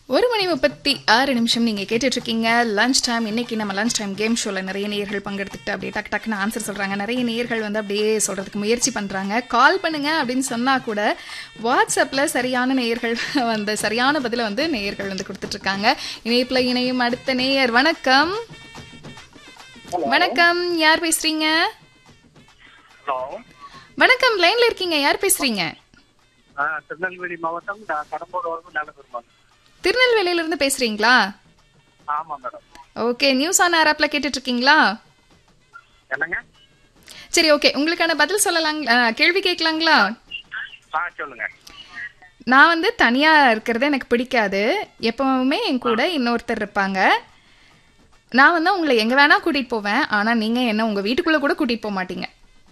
ஒரு மணி முப்பத்தி ஆறு நிமிஷம் நீங்கள் கேட்டுட்டு இருக்கீங்க லஞ்ச் டைம் இன்னைக்கு நம்ம லஞ்ச் டைம் கேம் ஷோவில் நிறைய நேயர்கள் பங்கெடுத்துக்கிட்டு அப்படியே டக்கு டக்குன்னு ஆன்சர் சொல்கிறாங்க நிறைய நேயர்கள் வந்து அப்படியே சொல்கிறதுக்கு முயற்சி பண்ணுறாங்க கால் பண்ணுங்க அப்படின்னு சொன்னால் கூட வாட்ஸ்அப்பில் சரியான நேயர்கள் வந்து சரியான பதிலை வந்து நேயர்கள் வந்து கொடுத்துட்ருக்காங்க இணைப்பில் இணையும் அடுத்த நேயர் வணக்கம் வணக்கம் யார் பேசுறீங்க ஹலோ வணக்கம் லைன்ல இருக்கீங்க யார் பேசுறீங்க ஆ, திருநெல்வேலி மாவட்டம் நான் கடம்பூர் வரைக்கும் நல்ல பெருமாள் திருநெல்வேலியில இருந்து பேசுறீங்களா ஆமா madam okay news on air ஆப்ல கேட்டுட்டு இருக்கீங்களா என்னங்க சரி ஓகே உங்களுக்கான பதில் சொல்லலாம் கேள்வி கேட்கலாங்களா ஆ சொல்லுங்க நான் வந்து தனியா இருக்கிறது எனக்கு பிடிக்காது எப்பவுமே என் கூட இன்னொருத்தர் இருப்பாங்க நான் வந்து உங்களை எங்க வேணா கூட்டிட்டு போவேன் ஆனா நீங்க என்ன உங்க வீட்டுக்குள்ள கூட கூட்டிட்டு போக மாட்டீங்க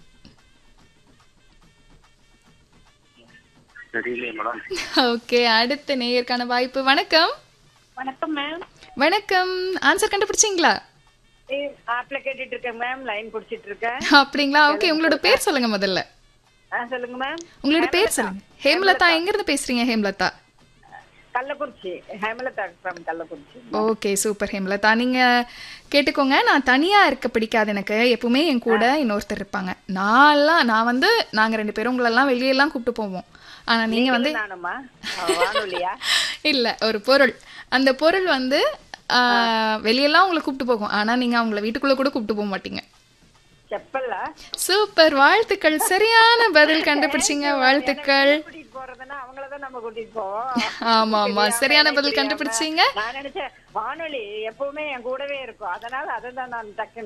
தெரியலையே மேடம் ஓகே அடுத்த நேயருக்கான வாய்ப்பு வணக்கம் வணக்கம் மேம் வணக்கம் ஆன்சர் கண்டுபிடிச்சிங்களா ஆப்ல கேட்டுட்டு இருக்கேன் மேம் லைன் புடிச்சிட்டு இருக்கேன் அப்படிங்களா ஓகே உங்களோட பேர் சொல்லுங்க முதல்ல ஆ, சொல்லுங்க மேம் உங்களோட பேர் சொல்லுங்க ஹேம்லதா எங்க இருந்து பேசுறீங்க Hemlata Kallakurichi Hemalatha from Kallakurichi okay super Hemlata நீங்க கேட்டுக்கோங்க நான் தனியா இருக்க பிடிக்காது எனக்கு எப்பவுமே என் கூட இன்னொருத்தர் இருப்பாங்க நான்லாம் நான் வந்து நாங்க ரெண்டு பேரும் உங்களெல்லாம் வெளியெல்லாம் கூப்பிட்டு போவோம் ஆனா நீங்க வந்து நானுமா ஆ, வானொலியா இல்ல ஒரு பொருள் அந்த பொருள் வந்து ஆஹ், வெளியெல்லாம் உங்களை கூப்பிட்டு போகும் ஆனா நீங்க அவங்கள வீட்டுக்குள்ள கூட கூப்பிட்டு போக மாட்டீங்க செப்பல்லா சூப்பர் வாழ்த்துக்கள் சரியான பதில் கண்டுபிடிச்சீங்க வாழ்த்துக்கள் கூட்டிட்டு போறதுன்னா அவங்கள தான் நம்ம கூட்டிட்டு போவோம் ஆமா ஆமா தெரியாம, சரியான எனக்கு பதில் தெரியாம. கண்டுபிடிச்சீங்க நான் நினைச்சேன் வானொலி எப்பவுமே என் கூடவே இருக்கும் அதனால அதை தான் நான் டக்கு